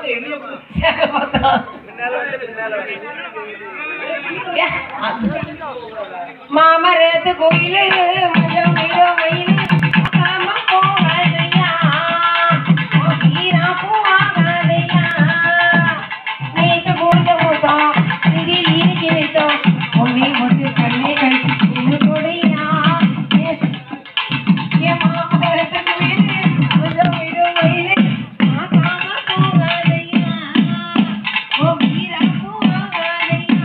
மாமரத்து கோயிலு மஞ்சள் மயிலு மயிலு காம போகாதையா வீரா போகாதையா நேத்து கொடுத்த மூத்தம் இது இருக்கு விட்டோம் ஒன்னே ஒன்று கண்ணே கழிச்சு இது கொடையா என் மாமரத்து கோயிலு மஞ்சள் மயிலு மயிலு காம போகாதையா ஓ வீரா போகாதையா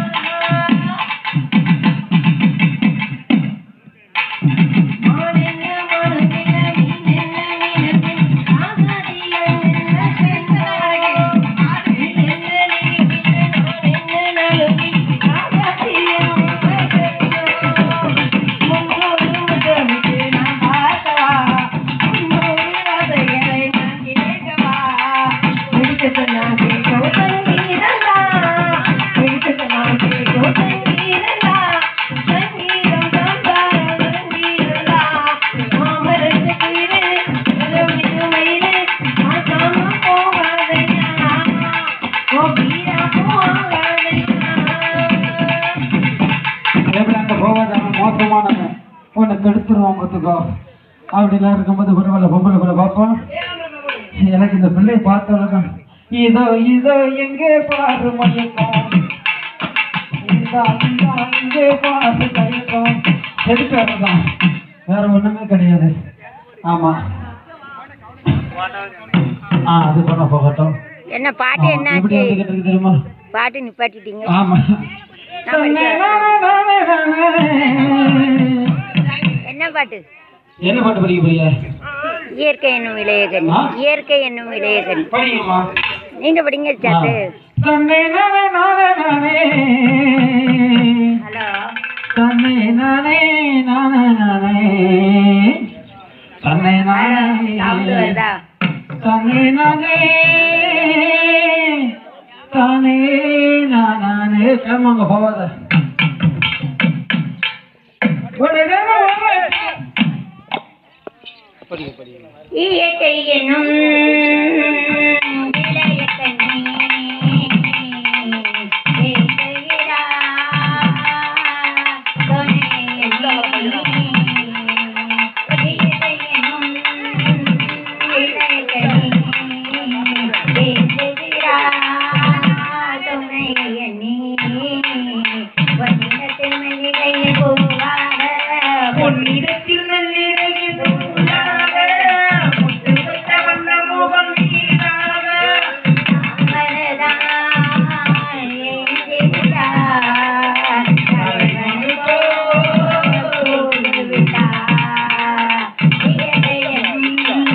எப்படி அங்கே போகாதவன் மோசமானவன் உன்னை கெடுத்துருவான் பார்த்துக்கோ அப்படிலாம் இருக்கும்போது பரவாயில்ல பொம்பளை கூட பார்ப்போம் எனக்கு இந்த பிள்ளையை பார்த்தவங்க இதோ இதோ எங்கே பாரு மயக்கம் இதோ இதோ எங்கே பாரு தயக்கம் எதுக்கு வரதான் வேற ஒண்ணுமே கிடையாது ஆமா ஆ அது பண்ண போகட்டும் என்ன பாட்டு ஆ, எப்படி என்னாச்சு வந்துகிட்டு இருக்கு தெரியுமா பாட்டு நிப்பாட்டிட்டீங்க ஆமா நான் படிக்கிறேன். என்ன பாட்டு என்ன பாட்டு படிக்க போறீங்க இயற்கை என்னும் இளையகன் ஆ? இயற்கை என்னும் இளையகன் படிங்கம்மா நீங்க படிங்க சாத்து தன்னை நானே நானே நானே ஹலோ தன்னை நானே நானே நானே தன்னை சவுண்ட் நானே வருதா தன்னை நானே தானே நானே கிளம்புங்க போவாத இயற்கை என்னும் இளையகனே பேசுகிறார் துணையனே. இயற்கை என்னும் இளையகனே பேசுகிறார் துணையனே. பொன்னிறத்தில் மல்லிகை பூவாக பொன்னிறத்தில் மல்லிகை பூவாக முத்து வைத்த வண்ண முகம் நீராக அமரதான் ஏந்திருந்தார் கருணை போல் விட்டார் இதயம்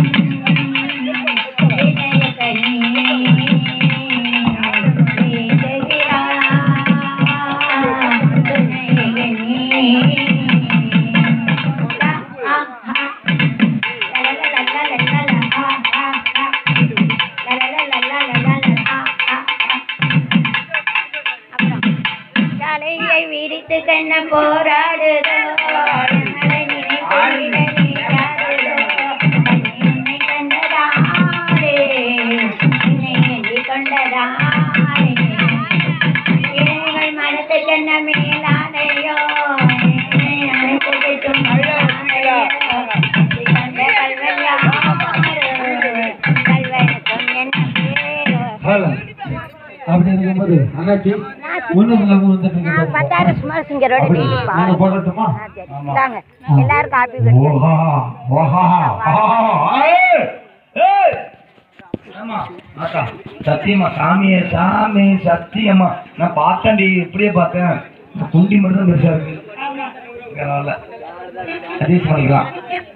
தலையை விரித்து கண்ண போராடுதோ எங்களை நினைத்து நீராடுதோ உன்னை கண்டதாரே என்னை எண்ணி கொண்டதாரே எங்கள் மனத்தை கண்ண மேலானையோ என்னை அழைத்து கேட்கும் மழையானையோ கண்ட கல்வன் கல்வனுக்கும் என்ன பேரோ ஹலோ அப்படி இருக்கும்போது அண்ணாச்சி ஒண்ணும் இல்லாம வந்துட்டு நான் இருக்கீங்க பத்தாயிரம் சுமார் சிங்கரோட அப்படி டெய்லி நாங்க பாடுறேன் போடட்டுமா ஆ, சரி. ஆமா. இந்தாங்க ஆ. எல்லாரும் காப்பி குடிங்க ஓஹா ஓஹா ஆஹா ஏய் ஏய் ஆமா ஆத்தா சத்தியமா சாமியே சாமி சத்தியமா நான் பார்த்தேன்டி இப்படியே பார்த்தேன் இந்த குண்டி மட்டும் தான் பெருசா இருக்கு பரவாயில்ல அட்ஜஸ்ட் பண்ணிக்கலாம்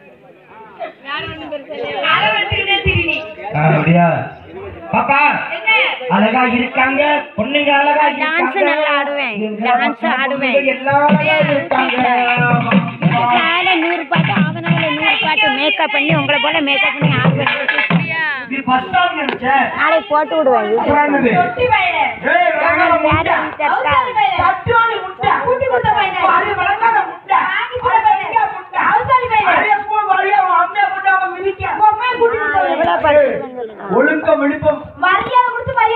ஆ, அப்படியா பாப்பா அழகா இருக்காங்க பொண்ணுங்க அழகா டான்ஸ் இருக்காங்க. நல்லா ஆடுவேன் எங்க டான்ஸ் பசங்க ஆடுவேன் எல்லாம் அழகா இருக்காங்க காலை நூறு பாட்டு ஆவனால நூறு பாட்டு மேக்கப் பண்ணி உங்களை போல மேக்கப் பண்ணி ஆடுவேன் இது ஃபர்ஸ்ட் டைம் நினைச்சேன் நாளைக்கு போட்டு விடுவேன் அப்புறம் என்னது? ஏய், விளங்காத முட்டை. அது விளங்காத முட்டை. அது விளங்காத முட்டை. அரிய ஸ்கூல் வாரியா, உன் அம்மையை கொண்டு அவன் மிதிக்க. எவ்வளவு படிச்சிருக்கேன்னு சொல்லுங்க ஒழுக்கம் விழுப்பம் மரியாதை கொடுத்து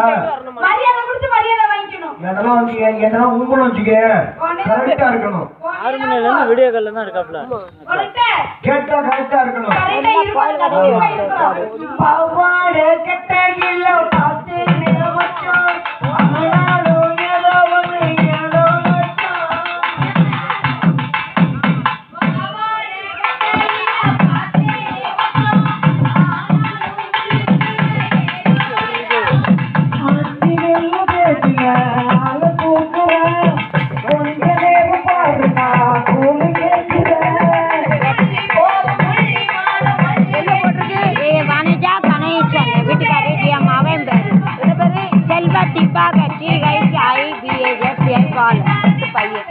மரியாதை கொடுத்து மரியாதை வாங்கிக்கணும் என்னெல்லாம் வச்சுக்க என்னெல்லாம் ஊம்பணும் வச்சுக்க கரெக்டா இருக்கணும் ஆறு மணில இருந்து விடிய காலில் தான் இருக்காப்ல உனக்கு கேட்டா கரெக்டா இருக்கணும் கரெக்டா இருக்கணும் பவாடு கட்டையில பார்த்து நிலவச்சோம் ஆனாலும் ஏதோ ஒண்ணு ஏதோ வச்சோம் ஏ வனஜா கணேசன் வீட்டுக்காரி என் மகன் பேரு இது பேரு செல்வ திபாக டி கைஸ் ஐ பிஏஎஸ் என் பாலம் பையன்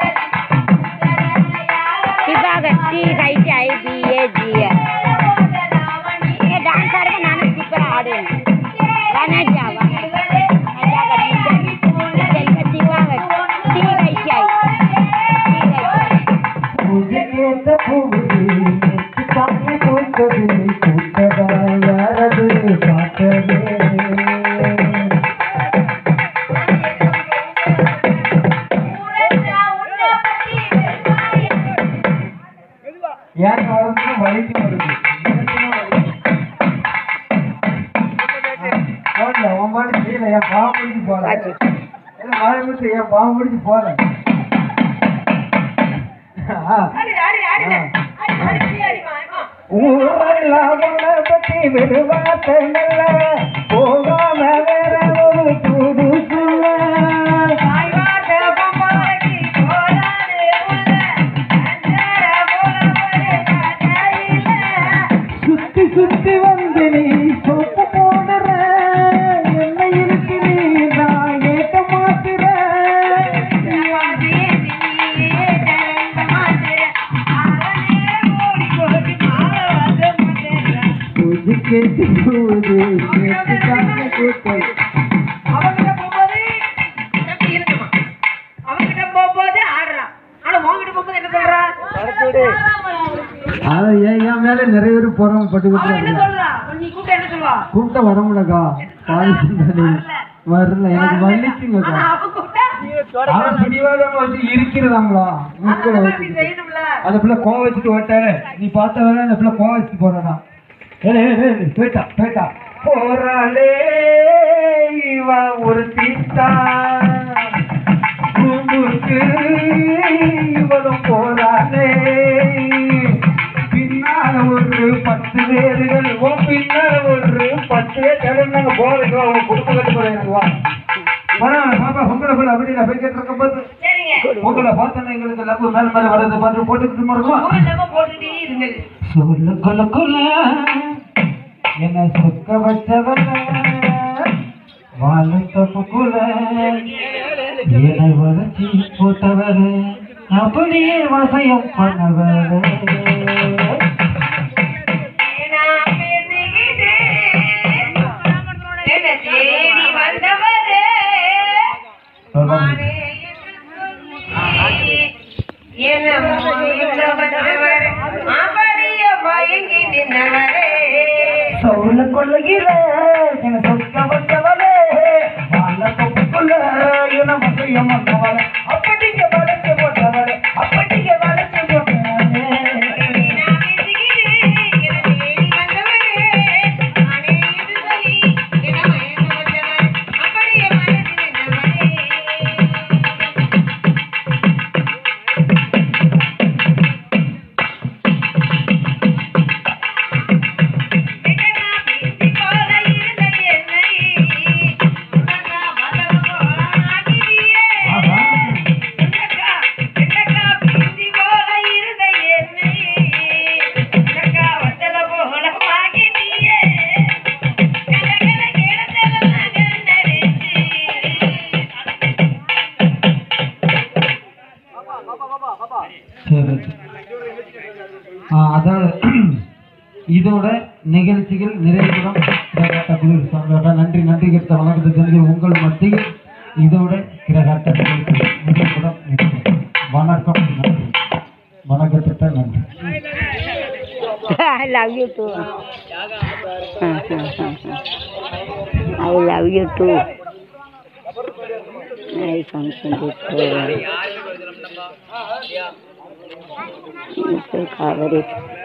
திபாக டி கைஸ் ஐ பிஏஜிஎஸ் நீங்க டான்ஸ் ஆடுங்க நானும் சூப்பரா ஆடுவேன் வனஜா வனஜா வனஜா கணேசன் செல்வ திபாக டி கைஸ் ஐ ஏன் வருது வலிக்கு வருது போடல உன் பாட்டு செய்யல என் பாவம் பிடிச்சி போறேன் மழை முடிச்சு என் பாவம் பிடிச்சி போறேன் ஊரெல்லாம் உன்னை பத்தி விடுவாத்த நல்ல போகாம வேற ஒரு தூது சொல்ல சுத்தி சுத்தி வந்து நீ சொத்து போடுற என்ன இருக்கு நீ நான் ஏட்ட மாத்துற புது கேட்டு போது கேட்டு தாங்க கூட்டல் அவங்கிட்ட போகும்போது தம்பி இருக்குமா அவங்கிட்ட போகும்போது ஆடுறான் ஆனா உங்ககிட்ட போகும்போது என்ன சொல்றா அது என் என் மேல நிறைய பேர் போறவங்க பட்டு அவன் என்ன கொடுத்துருக்காங்க சொல்றா நீ கூப்பிட்டு என்ன சொல்லுவா கூப்பிட்ட வர முடியலக்கா பாதி சிந்தனை வரல எனக்கு வலிக்குங்கக்கா ஆனா அவன் கூப்பிட்டா அவன் பிடிவாதம் வச்சு இருக்கிறதாங்களா மூக்கில் அப்படி வச்சுக்கிட்டு செய்யணும்ல அந்த பிள்ளை கோவம் வச்சுட்டு ஓட்டாரு நீ பார்த்த வேலை அந்த பிள்ளை கோவம் வச்சுட்டு போறா போயிட்டா போயிட்டா போறாளே இவ ஒரு தீட்டா பூம்புக்கு இவளும் போறாளே பின்னால ஒரு பத்து பேர்கள் உன் பின்னால ஒரு பத்து பேர் கிளம்புனாங்க போறதுக்கு அவங்க குடும்ப கட்டு போறேன் வா பரவாயில்ல பாப்பா உங்களை போல அப்படி நான் போய் கேட்டிருக்க போது சரிங்க உங்களை பார்த்தோன்னா எங்களுக்கு லப்பு மேல மேல வரது பார்த்து போட்டுக்கிட்டு மறக்கும் ஒரு நம்ம போட்டுட்டே இருங்கள் சொல்ல கொல கொல என்ன சொக்க வச்சவன வாழ தப்புக்குள்ள என்னை வளர்ச்சி போட்டவரு அப்படியே வசயம் பண்ணவரு நான் பேசிக்கிட்டு என்ன தேடி வந்தவரே மானே என்று சொல்லி என்ன வந்தவர் அப்படியே மயங்கி நின்றவரே சொல்ல கொள்ளுகிற என்ன சொக்க வச்சவளே வாழ தப்புக்குள்ள என்ன வசயம் பண்ணவளே அப்படியே வளர்ச்சி போட்டவளே அப்படியே வளர்ச்சி போட்டவளே நான் பேசிக்கிட்டு என்ன தேடி வந்தவரே மானே என்று சொல்லி என்ன மயங்க வந்தவர் அப்படியே மயங்கி நின்றவரே சரி ஆ, அதாவது இதோட நிகழ்ச்சிகள் நிறைவுடன் கிரகாட்ட குழு சார்பாக நன்றி நன்றி கேட்ட வணக்கத்தை தெரிஞ்சு உங்கள் மத்தியில் இதோட கிரகாட்ட நிகழ்ச்சி நிறைவுடன் நிற்கும். வணக்கம் நன்றி வணக்கத்திட்ட நன்றி I love you too. I love you too. Nice function this Kaveri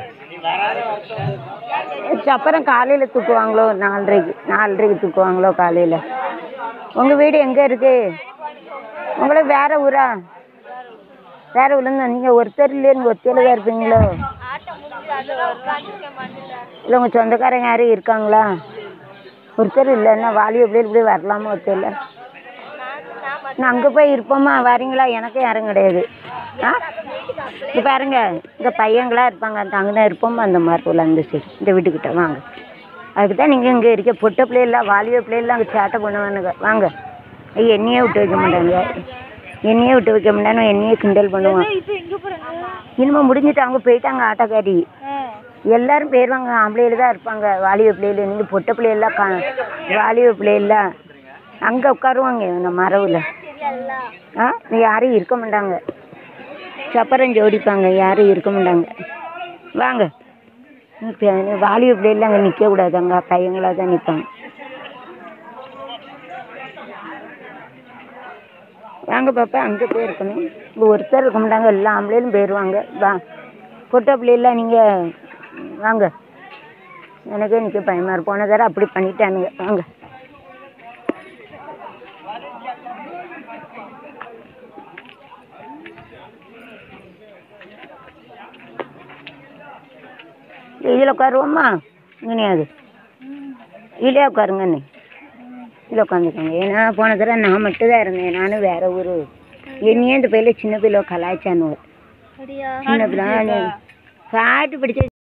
அப்புறம் காலையில் தூக்குவாங்களோ நாலரைக்கு நாலரைக்கு தூக்குவாங்களோ காலையில் உங்கள் வீடு எங்கே இருக்கு உங்களுக்கு வேற ஊரா வேற ஊர்லேருந்து நீங்கள் ஒருத்தர் இல்லையே நீங்கள் ஒருத்தர் தான் இருப்பீங்களோ இல்லை உங்கள் சொந்தக்காரங்க யாரும் இருக்காங்களா ஒருத்தர் இல்லைன்னா வாலி எப்படி இப்படி வரலாமா ஒருத்தர் இல்லை நான் அங்கே போய் இருப்போமா வரீங்களா எனக்கும் யாரும் கிடையாது ஆ இங்கே பாருங்க இந்த பையங்களா இருப்பாங்க அந்த அங்கே தான் இருப்போமா அந்த மார்பில் அந்த சைடு இந்த வீட்டுக்கிட்ட வாங்க அதுக்கு தான் நீங்கள் இங்கே இருக்க பொட்ட பிள்ளைலாம் வாலிப பிள்ளைலாம் அங்கே சேட்டை பண்ணுவானுங்க வாங்க ஐயா என்னையே விட்டு வைக்க மாட்டாங்க என்னையே விட்டு வைக்க மாட்டானு என்னையே கிண்டல் பண்ணுவான் இனிமே முடிஞ்சிட்டு அவங்க போயிட்டாங்க ஆட்டோக்காரி எல்லாரும் போயிடுவாங்க ஆம்பளையில தான் இருப்பாங்க வாலிப பிள்ளையில நீங்கள் பொட்ட பிள்ளையெல்லாம் கா வாலிப பிள்ளையெல்லாம் அங்கே உட்காருவாங்க இந்த மரவில் ஆ யாரும் இருக்க மாட்டாங்க சப்பரம் ஜோடிப்பாங்க யாரும் இருக்க மாட்டாங்க வாங்க இப்போ வாலிப பிள்ளைலாம் அங்கே நிற்கக்கூடாது அங்கே பையங்களாக தான் நிற்பாங்க வாங்க பாப்பா அங்கே போயிருக்கணும் இங்கே ஒருத்தர் இருக்க மாட்டாங்க எல்லா ஆம்பளையிலும் போயிடுவாங்க வா பொட்ட பிள்ளைலாம் நீங்கள் வாங்க எனக்கே நிற்க பயமாக இருக்கும் போன தடவை அப்படி பண்ணிட்டானுங்க வாங்க இதில் உட்காருவோம்மா இங்கனையாது இதிலே உட்காருங்க நீ இதில் உட்காந்துக்கோங்க ஏன்னா போன தடவை நான் மட்டும் தான் இருந்தேன் நானும் வேற ஊர் என்னையே இந்த பையில சின்ன பிள்ளை கலாய்ச்சானுவ சின்ன பிள்ளை பாட்டு படிச்ச